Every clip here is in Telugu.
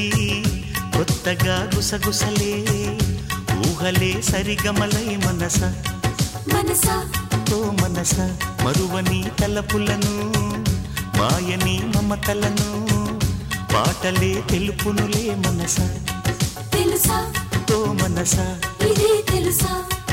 కొత్తగా గుసగుసలే ఊహలే సరిగమలై మనస మనసా ఓ మనస మరువని తలపులను మాయని మమతలను పాటలే తెలుపునులే మనస తెలుసా ఓ మనస ఇదే తెలుసా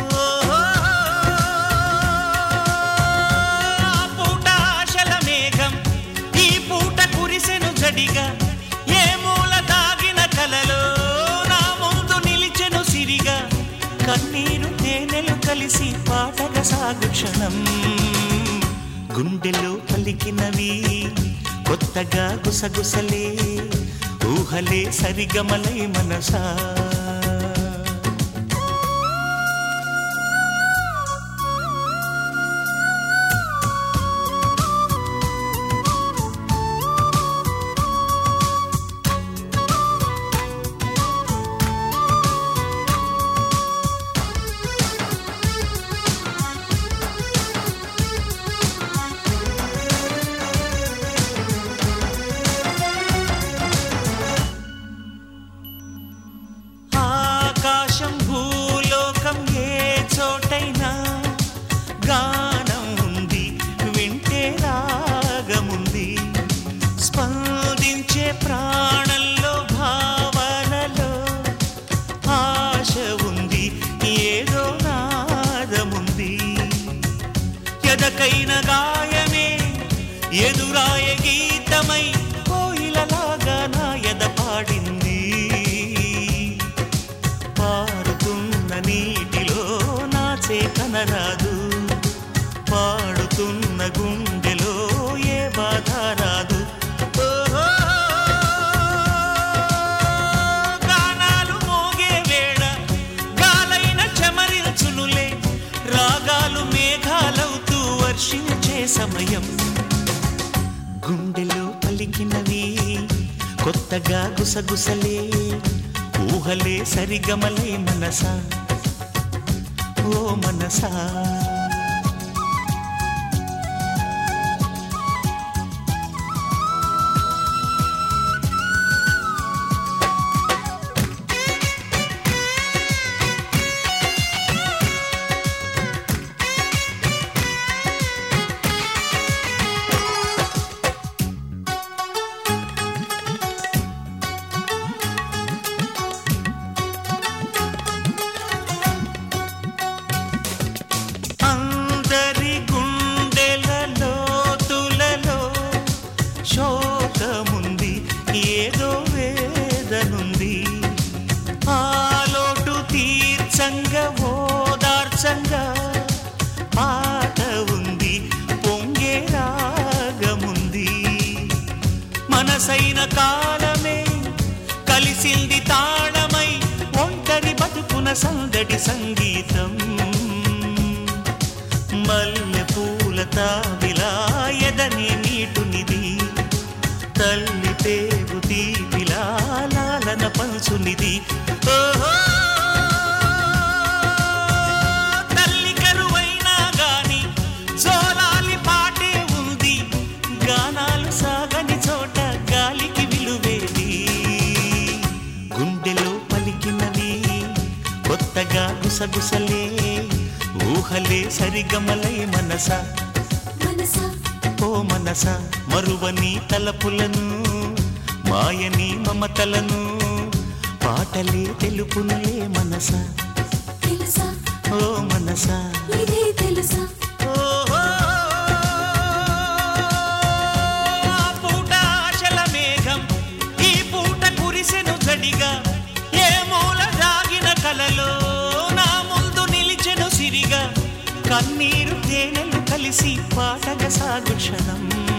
ఆ పూట ఆశల మేఘం ఈ పూట కురిసెను జడిగా ఏ మూల దాగిన కలలో నా ముందు నిలిచెను సిరిగా కన్నీరు తేనెలు కలిసి పాటగా సాగు క్షణం గుండెలో పలికినవి కొత్తగా గుసగుసలే ఊహలే సరిగమలై మనసా ఆకాశం భూలోకం ఏ చోటైనా గానం ఉంది వింటే రాగముంది స్పందించే ప్రాణంలో భావనలో ఆశ ఉంది ఏదో నాదముంది ఎదకైన గాయమే ఎదురాయ గీతమై కోయిలలాగా నా ఎద పాడింది పారుతున్న నీటిలో నాచే కనరాదు పాడుతున్న గుండెలో ఏ బాధ రాదు ఓహో, గానాలు మోగే వేళ గాలైన చెమరించునులే రాగాలు మేఘాలవుతూ వర్షించే సమయం గుండెలో పలికినవి కొత్తగా గుసగుసలే ఊహలే సరిగమలే మనసా ఓ మనసా అందరి గుండెలలో తులలో శోకముంది ఏదో వేదనుంది ఆలోటు తీర్చంగా ఓదార్చంగా పాట ఉంది పొంగే రాగముంది మనసైన కాలమే కలిసింది తాళమై ఒంటరి బతుకున సందడి సంగీతం మల్లె పూల తావిలా ఎదని నీటునిది తల్లి పేరు తీపిలా లాలన పంచునిది ఓహో తల్లి కరువైనా గాని జోలాలి పాటే ఉంది గానాలు సాగని చోట గాలికి విలువేది గుండెలో పలికినవి కొత్తగా గుసగుసలే ఊహలే సరిగమలై మనస మనసా ఓ మనస మరువని తలపులను మాయని మమతలను పాటలే తెలుపునులే మనస తెలుసా ఓ మనస ఇదే తెలుసా ఓహో ఆ పూట ఆశల మేఘం ఈ పూట కురిసెను జడిగా ఏ మూల దాగిన కలలో నా ముందు నిలిచెను సిరిగా కన్నీరు తేనెలు కలిసి పాటగా సాగు క్షణం